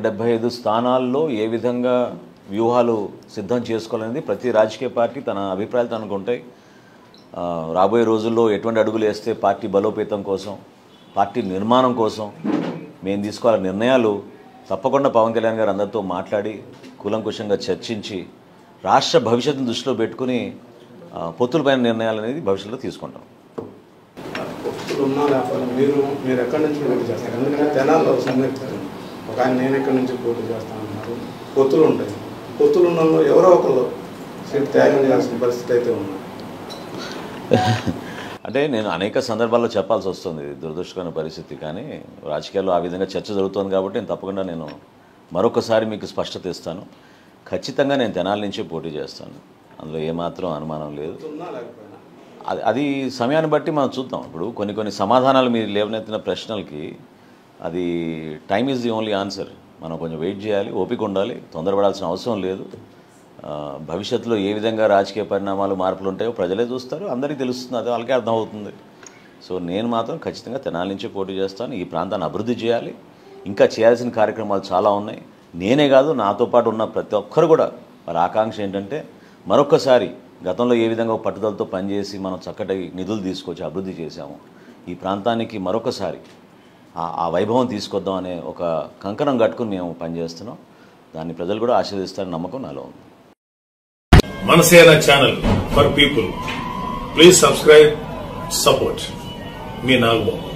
డెబ్బై ఐదు స్థానాల్లో ఏ విధంగా వ్యూహాలు సిద్ధం చేసుకోవాలనేది ప్రతి రాజకీయ పార్టీ తన అభిప్రాయాలు తనకు ఉంటాయి ఆ, రాబోయే రోజుల్లో ఎటువంటి అడుగులు వేస్తే పార్టీ బలోపేతం కోసం పార్టీ నిర్మాణం కోసం మేము తీసుకోవాల నిర్ణయాలు తప్పకుండా పవన్ కళ్యాణ్ గారు అందరితో మాట్లాడి కూలంకుషంగా చర్చించి రాష్ట్ర భవిష్యత్తును దృష్టిలో పెట్టుకుని ఆ, పొత్తులపైన నిర్ణయాలు అనేది భవిష్యత్తులో తీసుకుంటాం పొత్తులు ఉన్నా లేకపోతే మీరు మీరు ఎక్కడి నుంచి పోటీ చేస్తారు ఎందుకంటే తెనాల్లో సందిగ్ధం ఒక ఆయన నేను ఎక్కడి నుంచి పోటీ చేస్తాను అన్నారు పొత్తులు ఉంటాయి పొత్తులు ఉన్న వాళ్ళు ఎవరో ఒకళ్ళు సీట్ త్యాగం చేయాల్సిన పరిస్థితి అయితే ఉంది అంటే నేను అనేక సందర్భాల్లో చెప్పాల్సి వస్తుంది దురదృష్టకరమైన పరిస్థితి కానీ రాజకీయాల్లో ఆ విధంగా చర్చ జరుగుతోంది కాబట్టి నేను తప్పకుండా నేను మరొకసారి మీకు స్పష్టత ఇస్తాను ఖచ్చితంగా నేను తెనాలి నుంచే పోటీ చేస్తాను అందులో ఏమాత్రం అనుమానం లేదు ఉన్నా లేకపోయినా అది అది సమయాన్ని బట్టి మనం చూద్దాం ఇప్పుడు కొన్ని కొన్ని సమాధానాలు మీరు లేవనెత్తిన ప్రశ్నలకి అది time is the only answer మనం కొంచెం వెయిట్ చేయాలి ఓపిక ఉండాలి తొందరపడాల్సిన అవసరం లేదు ఆ, భవిష్యత్తులో ఏ విధంగా రాజకీయ పరిణామాలు మార్పులు ఉంటాయో ప్రజలే చూస్తారు అందరికీ తెలుస్తుంది అది వాళ్ళకే అర్థమవుతుంది సో నేను మాత్రం ఖచ్చితంగా తెనాలి నుంచే పోటీ చేస్తాను ఈ ప్రాంతాన్ని అభివృద్ధి చేయాలి ఇంకా చేయాల్సిన కార్యక్రమాలు చాలా ఉన్నాయి నేనే కాదు నాతో పాటు ఉన్న ప్రతి ఒక్కరు కూడా వారి ఆకాంక్ష ఏంటంటే మరొక్కసారి గతంలో ఏ విధంగా ఒక పట్టుదలతో పనిచేసి మనం చక్కటి నిధులు తీసుకొచ్చి అభివృద్ధి చేశాము ఈ ప్రాంతానికి మరొకసారి ఆ- ఆ వైభవం తీసుకొద్దాం అనే ఒక కంకణం కట్టుకుని మేము పనిచేస్తున్నాం దాన్ని ప్రజలు కూడా ఆశీర్దిస్తారని నమ్మకం నాలో ఉంది Manasena channel for people please subscribe support మీ నాగబాబు